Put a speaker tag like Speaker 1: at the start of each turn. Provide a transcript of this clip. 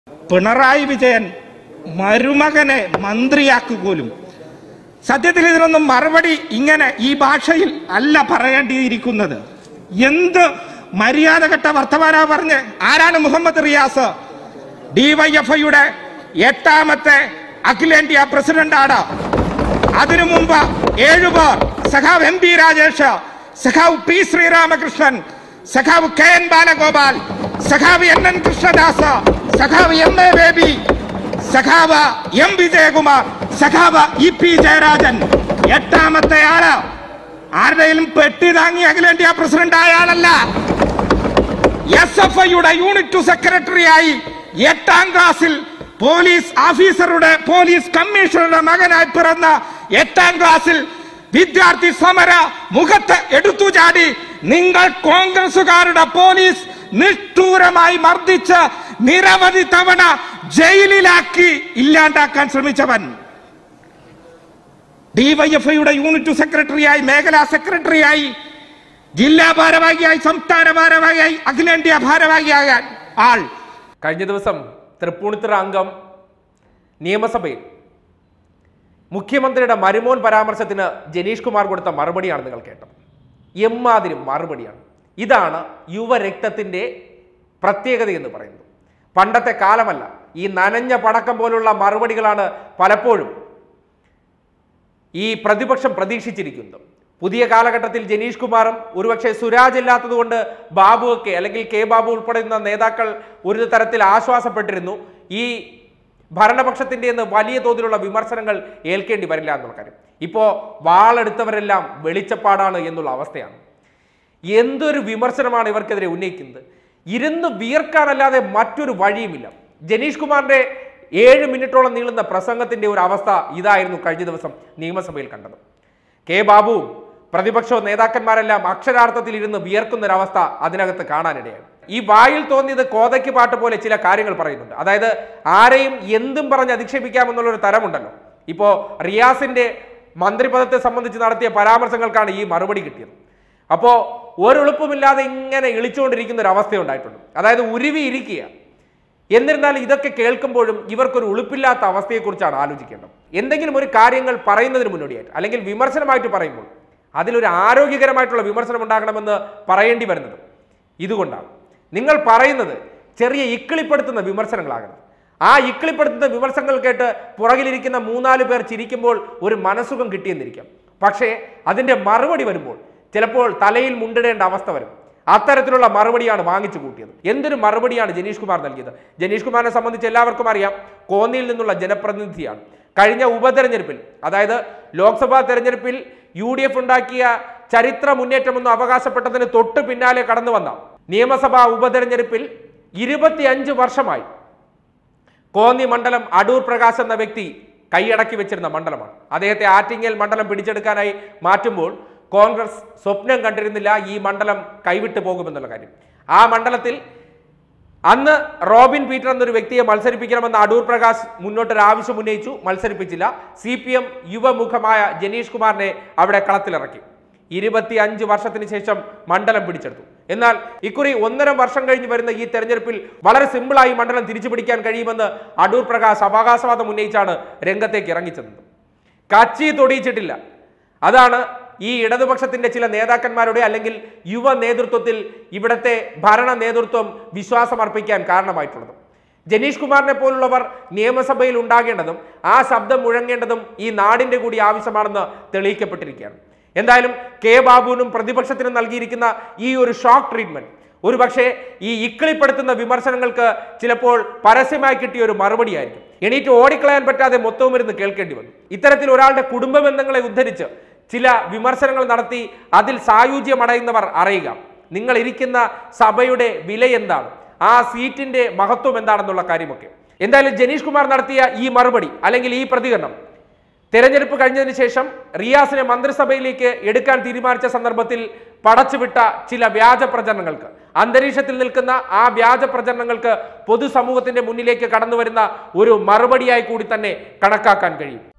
Speaker 1: പിണറായി വിജയൻ മരുമകനെ മന്ത്രിയാക്കുപോലും സത്യത്തിൽ ഇതിനൊന്നും മറുപടി ഇങ്ങനെ ഈ ഭാഷയിൽ അല്ല പറയേണ്ടിയിരിക്കുന്നത് എന്ത് മര്യാദഘട്ട വർത്തമാന പറഞ്ഞ് ആരാണ് മുഹമ്മദ് റിയാസ് ഡിവൈഎഫ്ഐയുടെ എട്ടാമത്തെ അഖിലേന്ത്യാ പ്രസിഡന്റാണ് അതിനു മുമ്പ് ഏഴുപേർ സഖാവ് എം പി രാജേഷ് സഖാവ് പി ശ്രീരാമകൃഷ്ണൻ സഖാവ് കെ എൻ ബാലഗോപാൽ സഖാവ് എൻ എൻ കൃഷ്ണദാസ് സഖാവ് എം എ ബേബി സഖാവ് എം വിജയകുമാർ സഖാവ് ഇ പി ജയരാജൻ എട്ടാമത്തെ ആള് ആരുടെയും പെട്ടി താങ്ങി അഖിലേന്ത്യാ പ്രസിഡന്റ് ആയ ആളല്ല എസ് എഫ് ഐയുടെ യൂണിറ്റ് സെക്രട്ടറിയായി എട്ടാം ക്ലാസ്സിൽ പോലീസ് ഓഫീസറുടെ പോലീസ് കമ്മീഷണറുടെ മകനായി പിറന്ന എട്ടാം ക്ലാസ്സിൽ വിദ്യാർത്ഥി സമര മുഖത്ത് എടുത്തു ചാടി നിങ്ങൾ കോൺഗ്രസുകാരുടെ പോലീസ് നിഷ്ഠൂരമായി മർദ്ദിച്ച് നിരവധി തവണ ജയിലിലാക്കി ഇല്ലാണ്ടാക്കാൻ ശ്രമിച്ചവൻ ഡിവൈഎഫ്ഐയുടെ യൂണിറ്റ് സെക്രട്ടറിയായി മേഖലാ സെക്രട്ടറിയായി ജില്ലാ ഭാരവാഹിയായി സംസ്ഥാന ഭാരവാഹിയായി അഖിലേന്ത്യാ ഭാരവാഹിയാകാൻ ആൾ
Speaker 2: കഴിഞ്ഞ ദിവസം തൃപ്പൂണിത്തുറ അംഗം നിയമസഭയിൽ മുഖ്യമന്ത്രിയുടെ മരുമോൻ പരാമർശത്തിന് ജനീഷ് കുമാർ കൊടുത്ത മറുപടിയാണ് നിങ്ങൾ കേട്ടത് എമ്മാതിരി മറുപടിയാണ് ഇതാണ് യുവരക്തത്തിൻ്റെ പ്രത്യേകത എന്ന് പറയുന്നത് പണ്ടത്തെ കാലമല്ല ഈ നനഞ്ഞ പടക്കം പോലുള്ള മറുപടികളാണ് പലപ്പോഴും ഈ പ്രതിപക്ഷം പ്രതീക്ഷിച്ചിരിക്കുന്നത് പുതിയ കാലഘട്ടത്തിൽ ജനീഷ് കുമാറും ഒരുപക്ഷെ സുരാജ് ഇല്ലാത്തതുകൊണ്ട് ബാബുവൊക്കെ അല്ലെങ്കിൽ കെ ബാബു ഉൾപ്പെടുന്ന നേതാക്കൾ ഒരു തരത്തിൽ ആശ്വാസപ്പെട്ടിരുന്നു ഈ ഭരണപക്ഷത്തിൻ്റെ നിന്ന് വലിയ തോതിലുള്ള വിമർശനങ്ങൾ ഏൽക്കേണ്ടി വരില്ല എന്നുള്ള കാര്യം ഇപ്പോൾ വാളെടുത്തവരെല്ലാം വെളിച്ചപ്പാടാണ് എന്നുള്ള അവസ്ഥയാണ് എന്തൊരു വിമർശനമാണ് ഇവർക്കെതിരെ ഉന്നയിക്കുന്നത് ഇരുന്ന് വിയർക്കാനല്ലാതെ മറ്റൊരു വഴിയുമില്ല ജനീഷ് കുമാറിന്റെ ഏഴ് മിനിറ്റോളം നീളുന്ന പ്രസംഗത്തിന്റെ ഒരു അവസ്ഥ ഇതായിരുന്നു കഴിഞ്ഞ ദിവസം നിയമസഭയിൽ കണ്ടത് കെ ബാബുവും പ്രതിപക്ഷ നേതാക്കന്മാരെല്ലാം അക്ഷരാർത്ഥത്തിൽ ഇരുന്ന് വിയർക്കുന്ന ഒരു അവസ്ഥ അതിനകത്ത് കാണാനിടയാണ് ഈ വായിൽ തോന്നിയത് കോതയ്ക്ക് പാട്ട് പോലെ ചില കാര്യങ്ങൾ പറയുന്നുണ്ട് അതായത് ആരെയും എന്തും പറഞ്ഞ് അധിക്ഷേപിക്കാമെന്നുള്ള ഒരു തരമുണ്ടല്ലോ ഇപ്പോ റിയാസിന്റെ മന്ത്രിപദത്തെ സംബന്ധിച്ച് നടത്തിയ പരാമർശങ്ങൾക്കാണ് ഈ മറുപടി കിട്ടിയത് അപ്പോ ഒരെളുപ്പമില്ലാതെ ഇങ്ങനെ ഇളിച്ചുകൊണ്ടിരിക്കുന്ന ഒരു അവസ്ഥ ഉണ്ടായിട്ടുണ്ട് അതായത് ഉരുവി ഇരിക്കുക എന്നിരുന്നാലും ഇതൊക്കെ കേൾക്കുമ്പോഴും ഇവർക്കൊരു ഉളുപ്പില്ലാത്ത അവസ്ഥയെക്കുറിച്ചാണ് ആലോചിക്കേണ്ടത് എന്തെങ്കിലും ഒരു കാര്യങ്ങൾ പറയുന്നതിന് മുന്നോടിയായിട്ട് അല്ലെങ്കിൽ വിമർശനമായിട്ട് പറയുമ്പോൾ അതിലൊരു ആരോഗ്യകരമായിട്ടുള്ള വിമർശനം ഉണ്ടാകണമെന്ന് പറയേണ്ടി വരുന്നത് ഇതുകൊണ്ടാണ് നിങ്ങൾ പറയുന്നത് ചെറിയ ഇക്കിളിപ്പെടുത്തുന്ന വിമർശനങ്ങളാകണം ആ ഇക്കിളിപ്പെടുത്തുന്ന വിമർശനങ്ങൾ കേട്ട് പുറകിലിരിക്കുന്ന മൂന്നാല് പേർ ചിരിക്കുമ്പോൾ ഒരു മനസുഖം കിട്ടിയെന്നിരിക്കാം പക്ഷേ അതിൻ്റെ മറുപടി വരുമ്പോൾ ചിലപ്പോൾ തലയിൽ മുണ്ടിടേണ്ട അവസ്ഥ വരും അത്തരത്തിലുള്ള മറുപടിയാണ് വാങ്ങിച്ചു കൂട്ടിയത് എന്തൊരു മറുപടിയാണ് ജനീഷ് കുമാർ നൽകിയത് ജനീഷ് കുമാറിനെ സംബന്ധിച്ച് എല്ലാവർക്കും അറിയാം കോന്നിയിൽ നിന്നുള്ള ജനപ്രതിനിധിയാണ് കഴിഞ്ഞ ഉപതെരഞ്ഞെടുപ്പിൽ അതായത് ലോക്സഭാ തെരഞ്ഞെടുപ്പിൽ യു ഡി എഫ് ഉണ്ടാക്കിയ ചരിത്ര മുന്നേറ്റമെന്ന് അവകാശപ്പെട്ടതിന് തൊട്ട് പിന്നാലെ കടന്നു വന്ന നിയമസഭാ ഉപതെരഞ്ഞെടുപ്പിൽ ഇരുപത്തിയഞ്ച് വർഷമായി കോന്നി മണ്ഡലം അടൂർ പ്രകാശ് എന്ന വ്യക്തി കൈയടക്കി വെച്ചിരുന്ന മണ്ഡലമാണ് അദ്ദേഹത്തെ ആറ്റിങ്ങൽ മണ്ഡലം പിടിച്ചെടുക്കാനായി മാറ്റുമ്പോൾ കോൺഗ്രസ് സ്വപ്നം കണ്ടിരുന്നില്ല ഈ മണ്ഡലം കൈവിട്ടു പോകുമെന്നുള്ള കാര്യം ആ മണ്ഡലത്തിൽ അന്ന് റോബിൻ പീറ്റർ എന്നൊരു വ്യക്തിയെ മത്സരിപ്പിക്കണമെന്ന് അടൂർ പ്രകാശ് മുന്നോട്ടൊരു ആവശ്യം ഉന്നയിച്ചു മത്സരിപ്പിച്ചില്ല സി പി എം യുവമുഖമായ ജനീഷ് കുമാറിനെ അവിടെ കളത്തിലിറക്കി ഇരുപത്തി അഞ്ച് വർഷത്തിന് ശേഷം മണ്ഡലം പിടിച്ചെടുത്തു എന്നാൽ ഇക്കുറി ഒന്നര വർഷം കഴിഞ്ഞ് വരുന്ന ഈ തെരഞ്ഞെടുപ്പിൽ വളരെ സിമ്പിളായി മണ്ഡലം തിരിച്ചു പിടിക്കാൻ കഴിയുമെന്ന് അടൂർ പ്രകാശ് അവകാശവാദം ഉന്നയിച്ചാണ് രംഗത്തേക്ക് ഇറങ്ങിച്ചെന്നത് കച്ചി തൊടിയിച്ചിട്ടില്ല അതാണ് ഈ ഇടതുപക്ഷത്തിന്റെ ചില നേതാക്കന്മാരുടെ അല്ലെങ്കിൽ യുവ നേതൃത്വത്തിൽ ഇവിടത്തെ ഭരണ നേതൃത്വം വിശ്വാസം അർപ്പിക്കാൻ കാരണമായിട്ടുള്ളത് ജനീഷ് കുമാറിനെ പോലുള്ളവർ നിയമസഭയിൽ ഉണ്ടാകേണ്ടതും ആ ശബ്ദം മുഴങ്ങേണ്ടതും ഈ നാടിന്റെ കൂടി ആവശ്യമാണെന്ന് തെളിയിക്കപ്പെട്ടിരിക്കുകയാണ് എന്തായാലും കെ ബാബുവിനും പ്രതിപക്ഷത്തിനും നൽകിയിരിക്കുന്ന ഈ ഒരു ഷോക്ക് ട്രീറ്റ്മെന്റ് ഒരു പക്ഷേ ഈ ഇക്കിളിപ്പെടുത്തുന്ന വിമർശനങ്ങൾക്ക് ചിലപ്പോൾ പരസ്യമായി കിട്ടിയ ഒരു മറുപടിയായിരിക്കും എണീറ്റ് ഓടിക്കളയാൻ പറ്റാതെ മൊത്തവും ഇരുന്ന് കേൾക്കേണ്ടി വന്നു ഇത്തരത്തിൽ ഒരാളുടെ കുടുംബ ബന്ധങ്ങളെ ഉദ്ധരിച്ച് ചില വിമർശനങ്ങൾ നടത്തി അതിൽ സായുജ്യമടയുന്നവർ അറിയുക നിങ്ങൾ ഇരിക്കുന്ന സഭയുടെ വില എന്താണ് ആ സീറ്റിന്റെ മഹത്വം എന്താണെന്നുള്ള കാര്യമൊക്കെ എന്തായാലും ജനീഷ് കുമാർ നടത്തിയ ഈ മറുപടി അല്ലെങ്കിൽ ഈ പ്രതികരണം തെരഞ്ഞെടുപ്പ് കഴിഞ്ഞതിന് ശേഷം റിയാസിനെ മന്ത്രിസഭയിലേക്ക് എടുക്കാൻ തീരുമാനിച്ച സന്ദർഭത്തിൽ പടച്ചുവിട്ട ചില വ്യാജ പ്രചരണങ്ങൾക്ക് അന്തരീക്ഷത്തിൽ നിൽക്കുന്ന ആ വ്യാജ പ്രചരണങ്ങൾക്ക് പൊതുസമൂഹത്തിന്റെ മുന്നിലേക്ക് കടന്നു വരുന്ന ഒരു മറുപടിയായി കൂടി തന്നെ കണക്കാക്കാൻ കഴിയും